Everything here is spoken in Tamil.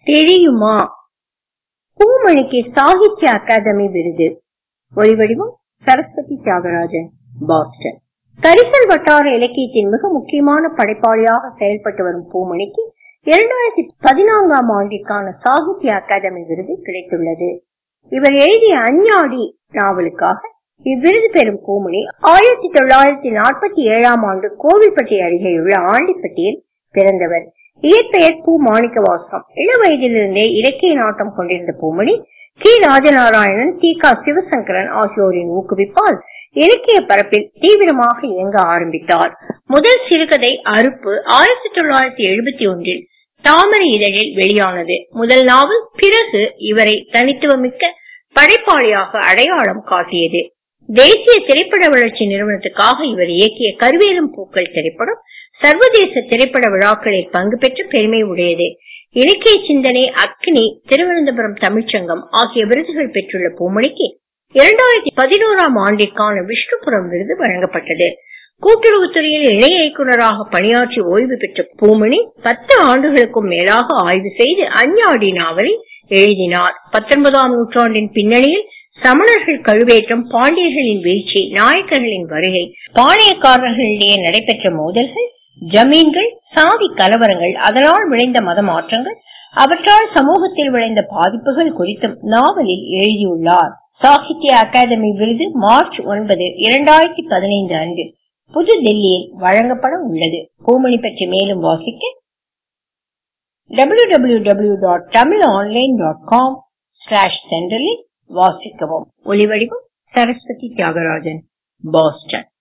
தெரியுமா பூமணிக்கு சாகித்ய அகாதமி விருது ஒளிவடிவம் சரஸ்வதி தியாகராஜன் பாஸ்டன் கரிசல் வட்டார இலக்கியத்தின் மிக முக்கியமான படைப்பாளியாக செயல்பட்டு வரும் பூமணிக்கு இரண்டாயிரத்தி பதினான்காம் ஆண்டிற்கான சாகித்ய அகாதமி விருது கிடைத்துள்ளது இவர் எழுதிய அஞ்ஞாடி நாவலுக்காக இவ்விருது பெறும் பூமணி ஆயிரத்தி தொள்ளாயிரத்தி நாற்பத்தி ஏழாம் ஆண்டு கோவில்பட்டி அருகேயுள்ள ஆண்டிப்பட்டியில் பிறந்தவர் இயற்பெயர் பூ மாணிக்கவாசகம் இள வயதிலிருந்தே இலக்கிய நாட்டம் கொண்டிருந்த பூமணி கி ராஜநாராயணன் டி க சிவசங்கரன் ஆகியோரின் ஊக்குவிப்பால் இலக்கிய பரப்பில் தீவிரமாக இயங்க ஆரம்பித்தார் முதல் சிறுகதை அறுப்பு ஆயிரத்தி தொள்ளாயிரத்தி எழுபத்தி ஒன்றில் தாமரை இதழில் வெளியானது முதல் நாவல் பிறகு இவரை தனித்துவமிக்க படைப்பாளியாக அடையாளம் காட்டியது தேசிய திரைப்பட வளர்ச்சி நிறுவனத்துக்காக இவர் இயக்கிய கருவேலம் பூக்கள் திரைப்படம் சர்வதேச திரைப்பட விழாக்களில் பங்கு பெற்ற பெருமை உடையது இலக்கிய சிந்தனை அக்னி திருவனந்தபுரம் தமிழ்ச்சங்கம் ஆகிய விருதுகள் பெற்றுள்ள பூமணிக்கு இரண்டாயிரத்தி பதினோராம் ஆண்டிற்கான விஷ்ணுபுரம் விருது வழங்கப்பட்டது கூட்டுறவுத்துறையில் இணை இயக்குநராக பணியாற்றி ஓய்வு பெற்ற பூமணி பத்து ஆண்டுகளுக்கும் மேலாக ஆய்வு செய்து அஞ்ஞாடி நாவலை எழுதினார் பத்தொன்பதாம் நூற்றாண்டின் பின்னணியில் சமணர்கள் கழுவேற்றம் பாண்டியர்களின் வீழ்ச்சி நாயக்கர்களின் வருகை பாளையக்காரர்களிடையே நடைபெற்ற மோதல்கள் ஜமீன்கள் சாதி கலவரங்கள் அதனால் விளைந்த மத மாற்றங்கள் அவற்றால் சமூகத்தில் விளைந்த பாதிப்புகள் குறித்தும் நாவலில் எழுதியுள்ளார் சாகித்ய அகாதமி விருது மார்ச் ஒன்பது இரண்டாயிரத்தி பதினைந்து அன்று புதுடெல்லியில் வழங்கப்பட உள்ளது பூமணி பற்றி மேலும் வாசிக்க W W W dot Tamil online dot com slash சென்டரில் வாசிக்கவும் ஒளிவடிவம் சரஸ்வதி தியாகராஜன் பாஸ்டன்